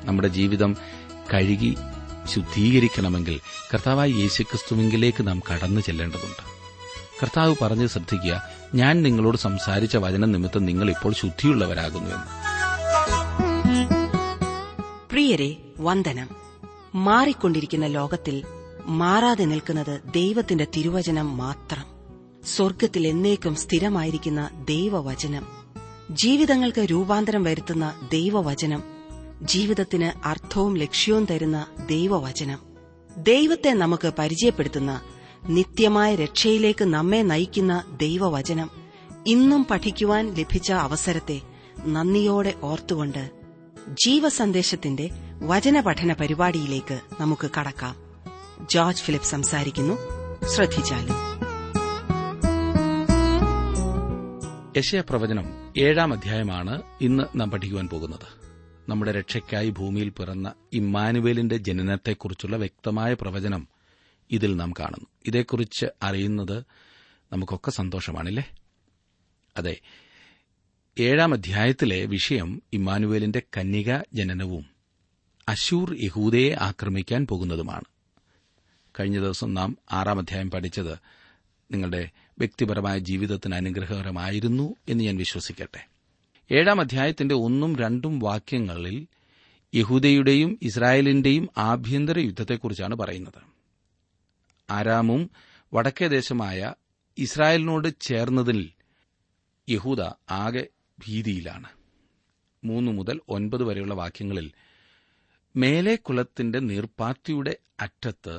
നമ്മുടെ ജീവിതം കഴുകി ശുദ്ധീകരിക്കണമെങ്കിൽ കർത്താവായ യേശുക്രിസ്തുവിങ്കിലേക്ക് നാം കടന്നു ചെല്ലേണ്ടതുണ്ട് കർത്താവ് പറഞ്ഞ് ശ്രദ്ധിക്കുക ഞാൻ നിങ്ങളോട് സംസാരിച്ച വചനം നിമിത്തം നിങ്ങൾ ഇപ്പോൾ ശുദ്ധിയുള്ളവരാകുന്നുവെന്ന് പ്രിയരെ വന്ദനം മാറിക്കൊണ്ടിരിക്കുന്ന ലോകത്തിൽ മാറാതെ നിൽക്കുന്നത് ദൈവത്തിന്റെ തിരുവചനം മാത്രം സ്വർഗത്തിൽ എന്നേക്കും സ്ഥിരമായിരിക്കുന്ന ദൈവവചനം ജീവിതങ്ങൾക്ക് രൂപാന്തരം വരുത്തുന്ന ദൈവവചനം ജീവിതത്തിന് അർത്ഥവും ലക്ഷ്യവും തരുന്ന ദൈവവചനം ദൈവത്തെ നമുക്ക് പരിചയപ്പെടുത്തുന്ന നിത്യമായ രക്ഷയിലേക്ക് നമ്മെ നയിക്കുന്ന ദൈവവചനം ഇന്നും പഠിക്കുവാൻ ലഭിച്ച അവസരത്തെ നന്ദിയോടെ ഓർത്തുകൊണ്ട് ജീവസന്ദേശത്തിന്റെ വചനപഠന പരിപാടിയിലേക്ക് നമുക്ക് കടക്കാം ജോർജ് ഫിലിപ്പ് സംസാരിക്കുന്നു ശ്രദ്ധിച്ചാലും യശയ പ്രവചനം ഏഴാം അധ്യായമാണ് ഇന്ന് നാം പഠിക്കുവാൻ പോകുന്നത് നമ്മുടെ രക്ഷയ്ക്കായി ഭൂമിയിൽ പിറന്ന ഇമ്മാനുവേലിന്റെ ജനനത്തെക്കുറിച്ചുള്ള വ്യക്തമായ പ്രവചനം ഇതിൽ നാം കാണുന്നു ഇതേക്കുറിച്ച് അറിയുന്നത് നമുക്കൊക്കെ സന്തോഷമാണില്ലേ അതെ ഏഴാം അധ്യായത്തിലെ വിഷയം ഇമ്മാനുവേലിന്റെ കന്യക ജനനവും അശൂർ യഹൂദയെ ആക്രമിക്കാൻ പോകുന്നതുമാണ് കഴിഞ്ഞ ദിവസം നാം ആറാം അധ്യായം പഠിച്ചത് നിങ്ങളുടെ വ്യക്തിപരമായ ജീവിതത്തിന് അനുഗ്രഹകരമായിരുന്നു എന്ന് ഞാൻ വിശ്വസിക്കട്ടെ ഏഴാം അധ്യായത്തിന്റെ ഒന്നും രണ്ടും വാക്യങ്ങളിൽ യഹൂദയുടെയും ഇസ്രായേലിന്റെയും ആഭ്യന്തര യുദ്ധത്തെക്കുറിച്ചാണ് പറയുന്നത് ആരാമും വടക്കേ ദേശമായ ഇസ്രായേലിനോട് ചേർന്നതിൽ യഹൂദ ആകെ ഭീതിയിലാണ് മൂന്ന് മുതൽ ഒൻപത് വരെയുള്ള വാക്യങ്ങളിൽ മേലെ കുലത്തിന്റെ നീർപ്പാത്തിയുടെ അറ്റത്ത്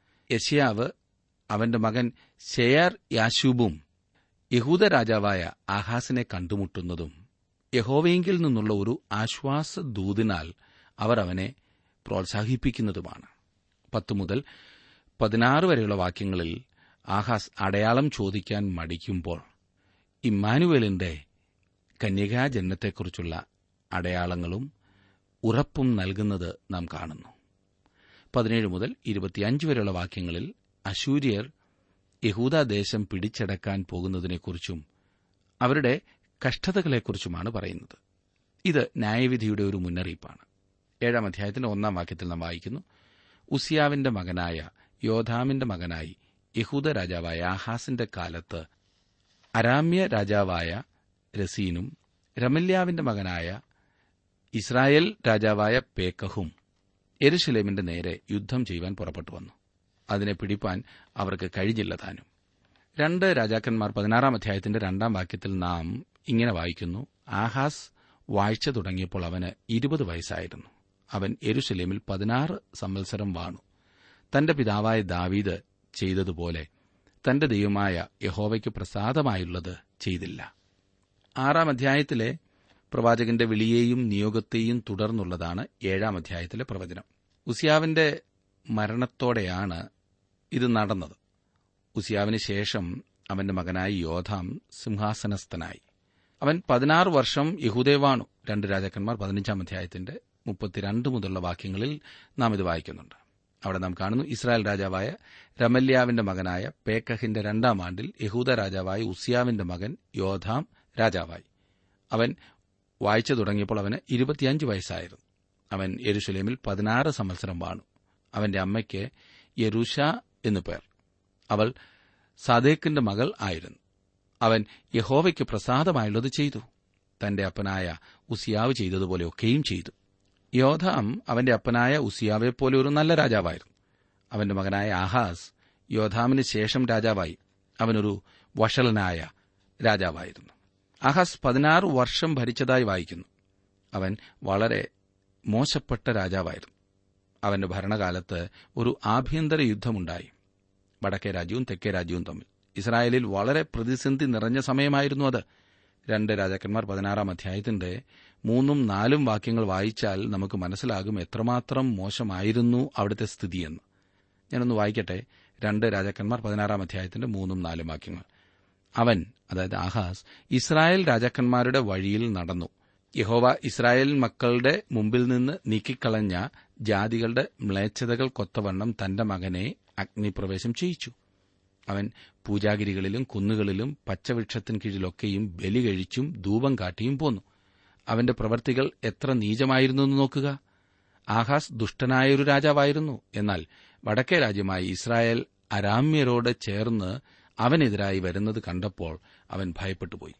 യശയാവ് അവന്റെ മകൻ ഷെയർ യാശൂബും യഹൂദ രാജാവായ ആഹാസിനെ കണ്ടുമുട്ടുന്നതും യഹോവയെങ്കിൽ നിന്നുള്ള ഒരു ആശ്വാസ ദൂതിനാൽ അവർ അവനെ പ്രോത്സാഹിപ്പിക്കുന്നതുമാണ് പത്ത് മുതൽ പതിനാറ് വരെയുള്ള വാക്യങ്ങളിൽ ആഹാസ് അടയാളം ചോദിക്കാൻ മടിക്കുമ്പോൾ ഇമ്മാനുവേലിന്റെ കന്യകാജന്മത്തെക്കുറിച്ചുള്ള അടയാളങ്ങളും ഉറപ്പും നൽകുന്നത് നാം കാണുന്നു പതിനേഴ് മുതൽ ഇരുപത്തിയഞ്ച് വരെയുള്ള വാക്യങ്ങളിൽ അശൂര്യർ യഹൂദാദേശം പിടിച്ചടക്കാൻ പോകുന്നതിനെക്കുറിച്ചും അവരുടെ കഷ്ടതകളെക്കുറിച്ചുമാണ് പറയുന്നത് ഇത് ന്യായവിധിയുടെ ഒരു മുന്നറിയിപ്പാണ് ഏഴാം അധ്യായത്തിന്റെ ഒന്നാം വാക്യത്തിൽ നാം വായിക്കുന്നു ഉസിയാവിന്റെ മകനായ യോധാമിന്റെ മകനായി യഹൂദ രാജാവായ ആഹാസിന്റെ കാലത്ത് അരാമ്യ രാജാവായ രസീനും രമല്യാവിന്റെ മകനായ ഇസ്രായേൽ രാജാവായ പേക്കഹും എരുശലേമിന്റെ നേരെ യുദ്ധം ചെയ്യുവാൻ പുറപ്പെട്ടു വന്നു അതിനെ പിടിപ്പാൻ അവർക്ക് കഴിഞ്ഞില്ല താനും രണ്ട് രാജാക്കന്മാർ പതിനാറാം അധ്യായത്തിന്റെ രണ്ടാം വാക്യത്തിൽ നാം ഇങ്ങനെ വായിക്കുന്നു ആഹാസ് വാഴ്ച തുടങ്ങിയപ്പോൾ അവന് ഇരുപത് വയസ്സായിരുന്നു അവൻ എരുശലേമിൽ പതിനാറ് സംവത്സരം വാണു തന്റെ പിതാവായ ദാവീദ് ചെയ്തതുപോലെ തന്റെ ദൈവമായ യഹോവയ്ക്ക് പ്രസാദമായുള്ളത് ചെയ്തില്ല ആറാം അധ്യായത്തിലെ പ്രവാചകന്റെ വിളിയെയും നിയോഗത്തെയും തുടർന്നുള്ളതാണ് ഏഴാം അധ്യായത്തിലെ പ്രവചനം ഉസിയാവിന്റെ മരണത്തോടെയാണ് ഇത് നടന്നത് ഉസിയാവിന് ശേഷം അവന്റെ മകനായി യോധാം സിംഹാസനസ്ഥനായി അവൻ പതിനാറ് വർഷം യഹൂദേ വാണു രണ്ട് രാജാക്കന്മാർ പതിനഞ്ചാം അധ്യായത്തിന്റെ മുപ്പത്തിരണ്ട് മുതലുള്ള വാക്യങ്ങളിൽ നാം ഇത് വായിക്കുന്നുണ്ട് അവിടെ നാം കാണുന്നു ഇസ്രായേൽ രാജാവായ രമല്യാവിന്റെ മകനായ പേക്കഹിന്റെ രണ്ടാം ആണ്ടിൽ യഹൂദ രാജാവായ ഉസിയാവിന്റെ മകൻ യോധാം രാജാവായി അവൻ വായിച്ചു തുടങ്ങിയപ്പോൾ അവന് ഇരുപത്തിയഞ്ച് വയസ്സായിരുന്നു അവൻ യെരുഷലേമിൽ പതിനാറ് സംവത്സരം വാണു അവന്റെ അമ്മയ്ക്ക് യരൂഷ എന്നു പേർ അവൾ സാദേക്കിന്റെ മകൾ ആയിരുന്നു അവൻ യഹോവയ്ക്ക് പ്രസാദമായുള്ളത് ചെയ്തു തന്റെ അപ്പനായ ഉസിയാവ് ചെയ്തതുപോലെ ഒക്കെയും ചെയ്തു യോധാം അവന്റെ അപ്പനായ ഉസിയാവെപ്പോലെ ഒരു നല്ല രാജാവായിരുന്നു അവന്റെ മകനായ ആഹാസ് യോധാമിന് ശേഷം രാജാവായി അവനൊരു വഷളനായ രാജാവായിരുന്നു ആഹാസ് പതിനാറ് വർഷം ഭരിച്ചതായി വായിക്കുന്നു അവൻ വളരെ മോശപ്പെട്ട രാജാവായിരുന്നു അവന്റെ ഭരണകാലത്ത് ഒരു ആഭ്യന്തര യുദ്ധമുണ്ടായി വടക്കേ രാജ്യവും തെക്കേ രാജ്യവും തമ്മിൽ ഇസ്രായേലിൽ വളരെ പ്രതിസന്ധി നിറഞ്ഞ സമയമായിരുന്നു അത് രണ്ട് രാജാക്കന്മാർ പതിനാറാം അധ്യായത്തിന്റെ മൂന്നും നാലും വാക്യങ്ങൾ വായിച്ചാൽ നമുക്ക് മനസ്സിലാകും എത്രമാത്രം മോശമായിരുന്നു അവിടുത്തെ സ്ഥിതിയെന്ന് ഞാനൊന്ന് വായിക്കട്ടെ രണ്ട് രാജാക്കന്മാർ പതിനാറാം അധ്യായത്തിന്റെ മൂന്നും നാലും വാക്യങ്ങൾ അവൻ അതായത് ആഹാസ് ഇസ്രായേൽ രാജാക്കന്മാരുടെ വഴിയിൽ നടന്നു യഹോവ ഇസ്രായേൽ മക്കളുടെ മുമ്പിൽ നിന്ന് നീക്കിക്കളഞ്ഞ ജാതികളുടെ മ്ലേച്ഛതകൾക്കൊത്തവണ്ണം തന്റെ മകനെ അഗ്നിപ്രവേശം ചെയ്യിച്ചു അവൻ പൂജാഗിരികളിലും കുന്നുകളിലും പച്ചവൃക്ഷത്തിന് കീഴിലൊക്കെയും ബലി കഴിച്ചും ധൂപം കാട്ടിയും പോന്നു അവന്റെ പ്രവർത്തികൾ എത്ര നീചമായിരുന്നു എന്ന് നോക്കുക ആഹാസ് ദുഷ്ടനായൊരു രാജാവായിരുന്നു എന്നാൽ വടക്കേ രാജ്യമായ ഇസ്രായേൽ അരാമ്യരോട് ചേർന്ന് അവനെതിരായി വരുന്നത് കണ്ടപ്പോൾ അവൻ ഭയപ്പെട്ടുപോയി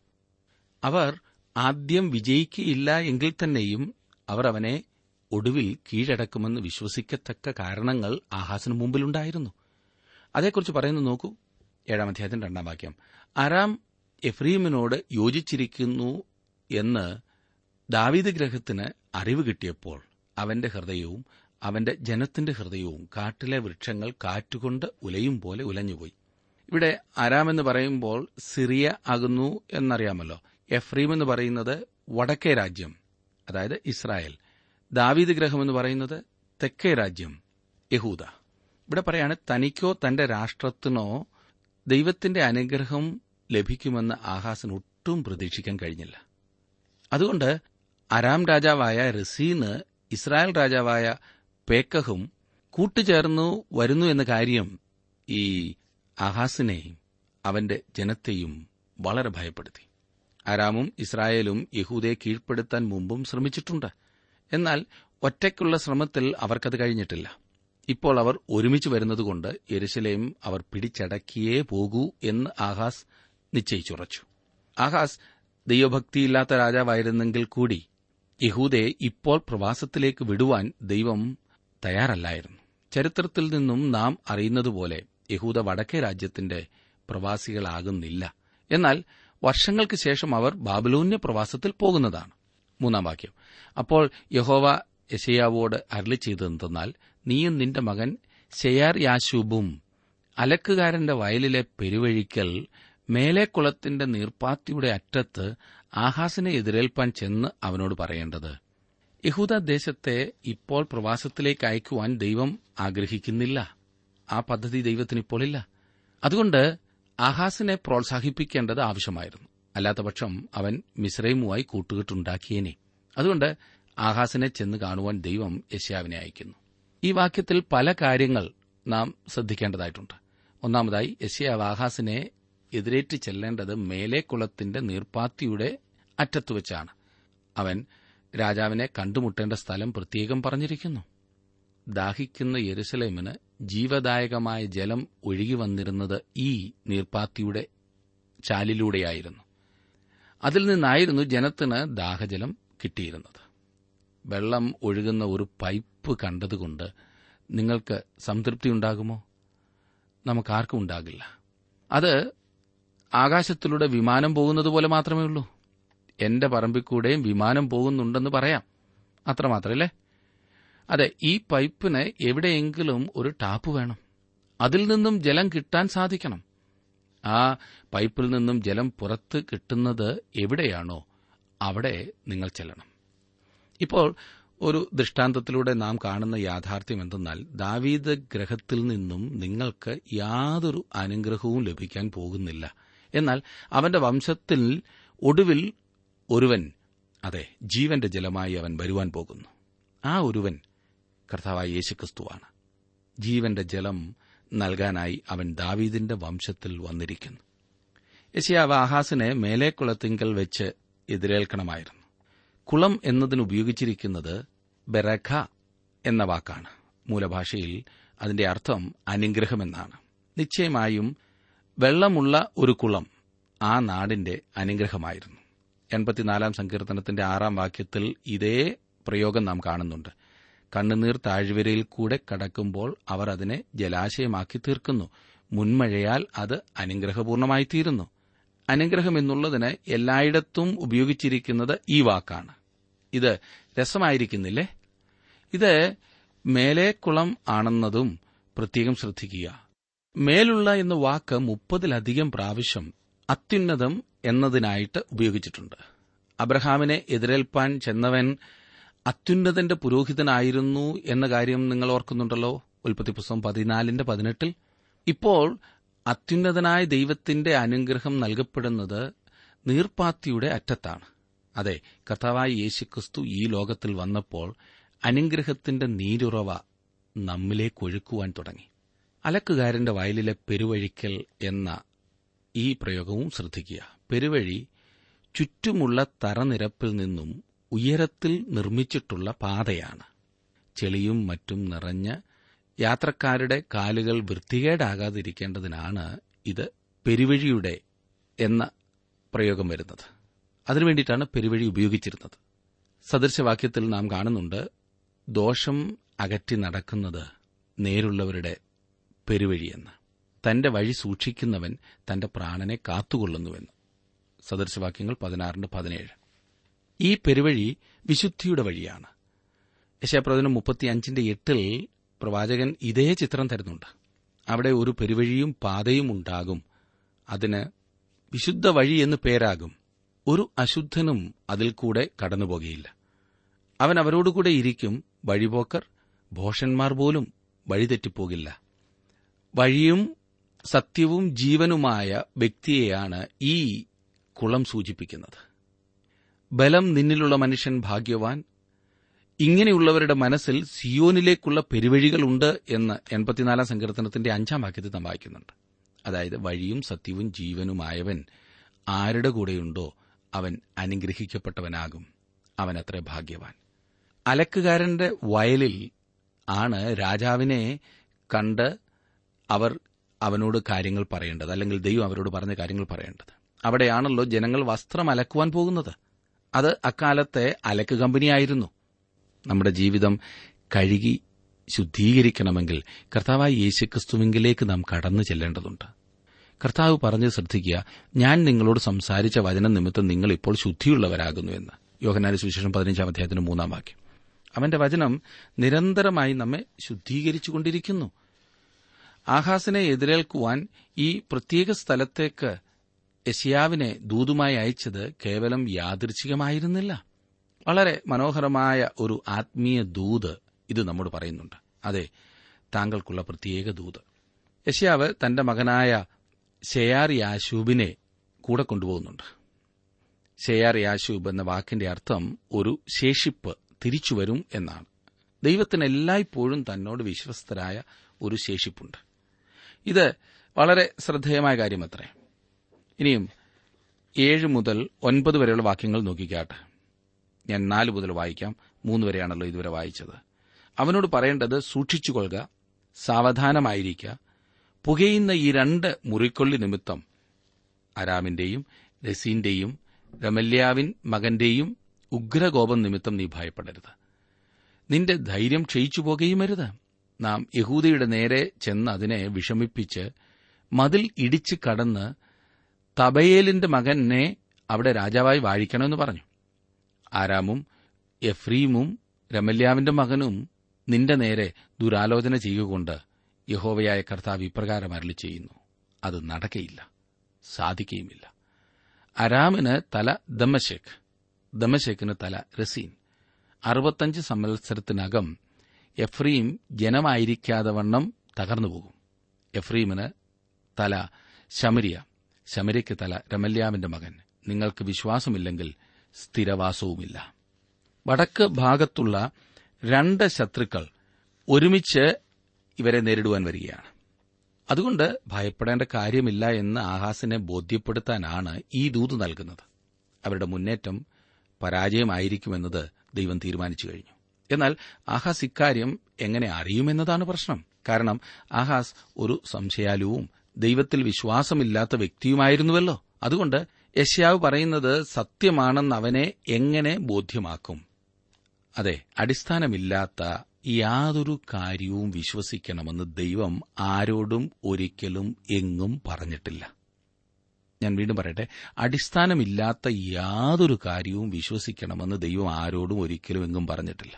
അവർ ആദ്യം വിജയിക്കയില്ല എങ്കിൽ തന്നെയും അവർ അവനെ ഒടുവിൽ കീഴടക്കുമെന്ന് വിശ്വസിക്കത്തക്ക കാരണങ്ങൾ ആഹാസിന് മുമ്പിലുണ്ടായിരുന്നു അതേക്കുറിച്ച് പറയുന്നു നോക്കൂ ഏഴാം അധ്യായത്തിന്റെ രണ്ടാം വാക്യം അരാം എഫ്രീമിനോട് യോജിച്ചിരിക്കുന്നു എന്ന് ദാവീദ് ഗ്രഹത്തിന് അറിവ് കിട്ടിയപ്പോൾ അവന്റെ ഹൃദയവും അവന്റെ ജനത്തിന്റെ ഹൃദയവും കാട്ടിലെ വൃക്ഷങ്ങൾ കാറ്റുകൊണ്ട് ഉലയും പോലെ ഉലഞ്ഞുപോയി ഇവിടെ അരാം എന്ന് പറയുമ്പോൾ സിറിയ ആകുന്നു എന്നറിയാമല്ലോ എഫ്രീം എന്ന് പറയുന്നത് വടക്കേ രാജ്യം അതായത് ഇസ്രായേൽ ദാവീദ് ഗ്രഹം എന്ന് പറയുന്നത് തെക്കേ രാജ്യം യഹൂദ ഇവിടെ പറയാണ് തനിക്കോ തന്റെ രാഷ്ട്രത്തിനോ ദൈവത്തിന്റെ അനുഗ്രഹം ലഭിക്കുമെന്ന് ആഹാസിന് ഒട്ടും പ്രതീക്ഷിക്കാൻ കഴിഞ്ഞില്ല അതുകൊണ്ട് അരാം രാജാവായ റസീന് ഇസ്രായേൽ രാജാവായ പേക്കഹും കൂട്ടുചേർന്നു വരുന്നു എന്ന കാര്യം ഈ ആഹാസിനെയും അവന്റെ ജനത്തെയും വളരെ ഭയപ്പെടുത്തി ആരാമും ഇസ്രായേലും യഹൂദയെ കീഴ്പ്പെടുത്താൻ മുമ്പും ശ്രമിച്ചിട്ടുണ്ട് എന്നാൽ ഒറ്റയ്ക്കുള്ള ശ്രമത്തിൽ അവർക്കത് കഴിഞ്ഞിട്ടില്ല ഇപ്പോൾ അവർ ഒരുമിച്ച് വരുന്നതുകൊണ്ട് യെരുശലേം അവർ പിടിച്ചടക്കിയേ പോകൂ എന്ന് ആഹാസ് നിശ്ചയിച്ചുറച്ചു ആഹാസ് ദൈവഭക്തിയില്ലാത്ത രാജാവായിരുന്നെങ്കിൽ കൂടി യഹൂദയെ ഇപ്പോൾ പ്രവാസത്തിലേക്ക് വിടുവാൻ ദൈവം തയ്യാറല്ലായിരുന്നു ചരിത്രത്തിൽ നിന്നും നാം അറിയുന്നതുപോലെ യഹൂദ വടക്കേ രാജ്യത്തിന്റെ പ്രവാസികളാകുന്നില്ല എന്നാൽ വർഷങ്ങൾക്ക് ശേഷം അവർ ബാബിലോന്യ പ്രവാസത്തിൽ പോകുന്നതാണ് മൂന്നാം വാക്യം അപ്പോൾ യഹോവ യശയാവോട് അരളി ചെയ്തെന്തെന്നാൽ നീയും നിന്റെ മകൻ ഷെയാർ യാശൂബും അലക്കുകാരന്റെ വയലിലെ പെരുവഴിക്കൽ മേലേക്കുളത്തിന്റെ നീർപ്പാത്തിയുടെ അറ്റത്ത് ആഹാസിനെ എതിരേൽപ്പാൻ ചെന്ന് അവനോട് പറയേണ്ടത് യഹൂദ ദേശത്തെ ഇപ്പോൾ പ്രവാസത്തിലേക്ക് അയക്കുവാൻ ദൈവം ആഗ്രഹിക്കുന്നില്ല ആ പദ്ധതി ദൈവത്തിന് ഇപ്പോഴില്ല അതുകൊണ്ട് ആഹാസിനെ പ്രോത്സാഹിപ്പിക്കേണ്ടത് ആവശ്യമായിരുന്നു അല്ലാത്തപക്ഷം അവൻ മിശ്രൈമുമായി കൂട്ടുകെട്ടുണ്ടാക്കിയേനെ അതുകൊണ്ട് ആഹാസിനെ ചെന്ന് കാണുവാൻ ദൈവം യശ്യാവിനെ അയക്കുന്നു ഈ വാക്യത്തിൽ പല കാര്യങ്ങൾ നാം ശ്രദ്ധിക്കേണ്ടതായിട്ടുണ്ട് ഒന്നാമതായി യശ്യാവ് ആഹാസിനെ എതിരേറ്റ് ചെല്ലേണ്ടത് മേലേക്കുളത്തിന്റെ നീർപ്പാത്തിയുടെ അറ്റത്ത് വെച്ചാണ് അവൻ രാജാവിനെ കണ്ടുമുട്ടേണ്ട സ്ഥലം പ്രത്യേകം പറഞ്ഞിരിക്കുന്നു ദാഹിക്കുന്ന യെരുസലേമിന് ജീവദായകമായ ജലം ഒഴുകി വന്നിരുന്നത് ഈ നീർപ്പാത്തിയുടെ ചാലിലൂടെയായിരുന്നു അതിൽ നിന്നായിരുന്നു ജനത്തിന് ദാഹജലം കിട്ടിയിരുന്നത് വെള്ളം ഒഴുകുന്ന ഒരു പൈപ്പ് കണ്ടതുകൊണ്ട് നിങ്ങൾക്ക് സംതൃപ്തി ഉണ്ടാകുമോ നമുക്കാർക്കും ഉണ്ടാകില്ല അത് ആകാശത്തിലൂടെ വിമാനം പോകുന്നത് പോലെ മാത്രമേ ഉള്ളൂ എന്റെ പറമ്പിക്കൂടെയും വിമാനം പോകുന്നുണ്ടെന്ന് പറയാം അത്രമാത്രല്ലേ അതെ ഈ പൈപ്പിന് എവിടെയെങ്കിലും ഒരു ടാപ്പ് വേണം അതിൽ നിന്നും ജലം കിട്ടാൻ സാധിക്കണം ആ പൈപ്പിൽ നിന്നും ജലം പുറത്ത് കിട്ടുന്നത് എവിടെയാണോ അവിടെ നിങ്ങൾ ചെല്ലണം ഇപ്പോൾ ഒരു ദൃഷ്ടാന്തത്തിലൂടെ നാം കാണുന്ന യാഥാർത്ഥ്യം എന്തെന്നാൽ ദാവീദ് ഗ്രഹത്തിൽ നിന്നും നിങ്ങൾക്ക് യാതൊരു അനുഗ്രഹവും ലഭിക്കാൻ പോകുന്നില്ല എന്നാൽ അവന്റെ വംശത്തിൽ ഒടുവിൽ ഒരുവൻ അതെ ജീവന്റെ ജലമായി അവൻ വരുവാൻ പോകുന്നു ആ ഒരുവൻ കർത്താവായ യേശുക്രിസ്തുവാണ് ജീവന്റെ ജലം നൽകാനായി അവൻ ദാവീദിന്റെ വംശത്തിൽ വന്നിരിക്കുന്നു യശയാവ് ആഹാസിനെ മേലേക്കുളത്തിങ്കൽ വെച്ച് എതിരേൽക്കണമായിരുന്നു കുളം എന്നതിന് ഉപയോഗിച്ചിരിക്കുന്നത് ബെറഖ എന്ന വാക്കാണ് മൂലഭാഷയിൽ അതിന്റെ അർത്ഥം അനുഗ്രഹമെന്നാണ് നിശ്ചയമായും വെള്ളമുള്ള ഒരു കുളം ആ നാടിന്റെ അനുഗ്രഹമായിരുന്നു എൺപത്തിനാലാം സങ്കീർത്തനത്തിന്റെ ആറാം വാക്യത്തിൽ ഇതേ പ്രയോഗം നാം കാണുന്നുണ്ട് കണ്ണുനീർ താഴ്വരയിൽ കൂടെ കടക്കുമ്പോൾ അവർ അതിനെ ജലാശയമാക്കി തീർക്കുന്നു മുൻമഴയാൽ അത് അനുഗ്രഹപൂർണമായി തീരുന്നു അനുഗ്രഹം എന്നുള്ളതിന് എല്ലായിടത്തും ഉപയോഗിച്ചിരിക്കുന്നത് ഈ വാക്കാണ് ഇത് രസമായിരിക്കുന്നില്ലേ ഇത് മേലേക്കുളം ആണെന്നതും പ്രത്യേകം ശ്രദ്ധിക്കുക മേലുള്ള എന്ന വാക്ക് മുപ്പതിലധികം പ്രാവശ്യം അത്യുന്നതം എന്നതിനായിട്ട് ഉപയോഗിച്ചിട്ടുണ്ട് അബ്രഹാമിനെ എതിരേൽപ്പാൻ ചെന്നവൻ അത്യുന്നതന്റെ പുരോഹിതനായിരുന്നു എന്ന കാര്യം നിങ്ങൾ ഓർക്കുന്നുണ്ടല്ലോ ഉൽപ്പത്തി പുസ്തകം പതിനാലിന്റെ പതിനെട്ടിൽ ഇപ്പോൾ അത്യുന്നതനായ ദൈവത്തിന്റെ അനുഗ്രഹം നൽകപ്പെടുന്നത് നീർപ്പാത്തിയുടെ അറ്റത്താണ് അതെ കർത്താവായ യേശുക്രിസ്തു ഈ ലോകത്തിൽ വന്നപ്പോൾ അനുഗ്രഹത്തിന്റെ നീരുറവ നമ്മിലേക്ക് ഒഴുക്കുവാൻ തുടങ്ങി അലക്കുകാരന്റെ വയലിലെ പെരുവഴിക്കൽ എന്ന ഈ പ്രയോഗവും ശ്രദ്ധിക്കുക പെരുവഴി ചുറ്റുമുള്ള തറനിരപ്പിൽ നിന്നും ഉയരത്തിൽ നിർമ്മിച്ചിട്ടുള്ള പാതയാണ് ചെളിയും മറ്റും നിറഞ്ഞ് യാത്രക്കാരുടെ കാലുകൾ വൃത്തികേടാകാതിരിക്കേണ്ടതിനാണ് ഇത് പെരുവഴിയുടെ എന്ന പ്രയോഗം വരുന്നത് അതിനുവേണ്ടിയിട്ടാണ് പെരുവഴി ഉപയോഗിച്ചിരുന്നത് സദൃശവാക്യത്തിൽ നാം കാണുന്നുണ്ട് ദോഷം അകറ്റി നടക്കുന്നത് നേരുള്ളവരുടെ പെരുവഴിയെന്ന് തന്റെ വഴി സൂക്ഷിക്കുന്നവൻ തന്റെ പ്രാണനെ കാത്തുകൊള്ളുന്നുവെന്ന് സദൃശവാക്യങ്ങൾ പതിനാറിന് പതിനേഴ് ഈ പെരുവഴി വിശുദ്ധിയുടെ വഴിയാണ് യശാപ്രവചനം മുപ്പത്തിയഞ്ചിന്റെ എട്ടിൽ പ്രവാചകൻ ഇതേ ചിത്രം തരുന്നുണ്ട് അവിടെ ഒരു പെരുവഴിയും പാതയും ഉണ്ടാകും അതിന് വിശുദ്ധ വഴി എന്ന് പേരാകും ഒരു അശുദ്ധനും അതിൽ കൂടെ കടന്നുപോകുകയില്ല അവൻ അവരോടുകൂടെ ഇരിക്കും വഴിപോക്കർ ഭോഷന്മാർ പോലും വഴിതെറ്റിപ്പോകില്ല വഴിയും സത്യവും ജീവനുമായ വ്യക്തിയെയാണ് ഈ കുളം സൂചിപ്പിക്കുന്നത് ബലം നിന്നിലുള്ള മനുഷ്യൻ ഭാഗ്യവാൻ ഇങ്ങനെയുള്ളവരുടെ മനസ്സിൽ സിയോനിലേക്കുള്ള പെരുവഴികളുണ്ട് എന്ന് എൺപത്തിനാലാം സങ്കീർത്തനത്തിന്റെ അഞ്ചാം വാക്യത്തിൽ നാം വായിക്കുന്നുണ്ട് അതായത് വഴിയും സത്യവും ജീവനുമായവൻ ആരുടെ കൂടെയുണ്ടോ അവൻ അനുഗ്രഹിക്കപ്പെട്ടവനാകും അവൻ അത്ര ഭാഗ്യവാൻ അലക്കുകാരന്റെ വയലിൽ ആണ് രാജാവിനെ കണ്ട് അവർ അവനോട് കാര്യങ്ങൾ പറയേണ്ടത് അല്ലെങ്കിൽ ദൈവം അവരോട് പറഞ്ഞ കാര്യങ്ങൾ പറയേണ്ടത് അവിടെയാണല്ലോ ജനങ്ങൾ വസ്ത്രം അലക്കുവാൻ പോകുന്നത് അത് അക്കാലത്തെ അലക്ക് കമ്പനിയായിരുന്നു നമ്മുടെ ജീവിതം കഴുകി ശുദ്ധീകരിക്കണമെങ്കിൽ കർത്താവായ യേശുക്രിസ്തുവിങ്കിലേക്ക് നാം കടന്നു ചെല്ലേണ്ടതുണ്ട് കർത്താവ് പറഞ്ഞ് ശ്രദ്ധിക്കുക ഞാൻ നിങ്ങളോട് സംസാരിച്ച വചനം നിമിത്തം നിങ്ങൾ ഇപ്പോൾ ശുദ്ധിയുള്ളവരാകുന്നു എന്ന് യോഹനാരി സുവിശേഷം പതിനഞ്ചാം അധ്യായത്തിന് മൂന്നാം വാക്യം അവന്റെ വചനം നിരന്തരമായി നമ്മെ ശുദ്ധീകരിച്ചുകൊണ്ടിരിക്കുന്നു ആഹാസിനെ എതിരേൽക്കുവാൻ ഈ പ്രത്യേക സ്ഥലത്തേക്ക് യശിയാവിനെ ദൂതുമായി അയച്ചത് കേവലം യാദൃച്ഛികമായിരുന്നില്ല വളരെ മനോഹരമായ ഒരു ആത്മീയ ദൂത് ഇത് നമ്മോട് പറയുന്നുണ്ട് അതെ താങ്കൾക്കുള്ള പ്രത്യേക ദൂത് യശിയാവ് തന്റെ മകനായ ഷെയാർ യാശൂബിനെ കൂടെ കൊണ്ടുപോകുന്നുണ്ട് ഷെയാർ യാശൂബ് എന്ന വാക്കിന്റെ അർത്ഥം ഒരു ശേഷിപ്പ് തിരിച്ചുവരും എന്നാണ് ദൈവത്തിന് എല്ലായ്പ്പോഴും തന്നോട് വിശ്വസ്തരായ ഒരു ശേഷിപ്പുണ്ട് ഇത് വളരെ ശ്രദ്ധേയമായ കാര്യമത്രേ ഇനിയും ഏഴ് മുതൽ ഒൻപത് വരെയുള്ള വാക്യങ്ങൾ നോക്കിക്കാട്ടെ ഞാൻ നാല് മുതൽ വായിക്കാം മൂന്ന് വരെയാണല്ലോ ഇതുവരെ വായിച്ചത് അവനോട് പറയേണ്ടത് സൂക്ഷിച്ചുകൊള്ളുക സാവധാനമായിരിക്കുക പുകയുന്ന ഈ രണ്ട് മുറിക്കൊള്ളി നിമിത്തം അരാമിന്റെയും രസീന്റെയും രമല്യാവിൻ മകന്റെയും ഉഗ്രകോപം നിമിത്തം നീ ഭയപ്പെടരുത് നിന്റെ ധൈര്യം ക്ഷയിച്ചു പോകുകയുമരുത് നാം യഹൂദയുടെ നേരെ ചെന്ന് അതിനെ വിഷമിപ്പിച്ച് മതിൽ ഇടിച്ചു കടന്ന് തബയേലിന്റെ മകനെ അവിടെ രാജാവായി വാഴിക്കണമെന്ന് പറഞ്ഞു ആരാമും എഫ്രീമും രമല്യാവിന്റെ മകനും നിന്റെ നേരെ ദുരാലോചന ചെയ്യുകൊണ്ട് യഹോവയായ കർത്താവ് ഇപ്രകാരം അരളി ചെയ്യുന്നു അത് നടക്കയില്ല സാധിക്കുകയുമില്ല അരാമിന് തല ദമശേഖ് ദമശേഖിന് തല റസീൻ അറുപത്തഞ്ച് സംവത്സരത്തിനകം എഫ്രീം ജനമായിരിക്കാതെ വണ്ണം തകർന്നുപോകും എഫ്രീമിന് തല ശമരിയ ശമരിക്ക് തല രമല്യാവിന്റെ മകൻ നിങ്ങൾക്ക് വിശ്വാസമില്ലെങ്കിൽ സ്ഥിരവാസവുമില്ല വടക്ക് ഭാഗത്തുള്ള രണ്ട് ശത്രുക്കൾ ഒരുമിച്ച് ഇവരെ നേരിടുവാൻ വരികയാണ് അതുകൊണ്ട് ഭയപ്പെടേണ്ട കാര്യമില്ല എന്ന് ആഹാസിനെ ബോധ്യപ്പെടുത്താനാണ് ഈ ദൂത് നൽകുന്നത് അവരുടെ മുന്നേറ്റം പരാജയമായിരിക്കുമെന്നത് ദൈവം തീരുമാനിച്ചു കഴിഞ്ഞു എന്നാൽ ആഹാസ് ഇക്കാര്യം എങ്ങനെ അറിയുമെന്നതാണ് പ്രശ്നം കാരണം ആഹാസ് ഒരു സംശയാലുവും ദൈവത്തിൽ വിശ്വാസമില്ലാത്ത വ്യക്തിയുമായിരുന്നുവല്ലോ അതുകൊണ്ട് യശ്യാവ് പറയുന്നത് സത്യമാണെന്ന് അവനെ എങ്ങനെ ബോധ്യമാക്കും അതെ അടിസ്ഥാനമില്ലാത്ത യാതൊരു കാര്യവും വിശ്വസിക്കണമെന്ന് ദൈവം ആരോടും ഒരിക്കലും എങ്ങും പറഞ്ഞിട്ടില്ല ഞാൻ വീണ്ടും പറയട്ടെ അടിസ്ഥാനമില്ലാത്ത യാതൊരു കാര്യവും വിശ്വസിക്കണമെന്ന് ദൈവം ആരോടും ഒരിക്കലും എങ്ങും പറഞ്ഞിട്ടില്ല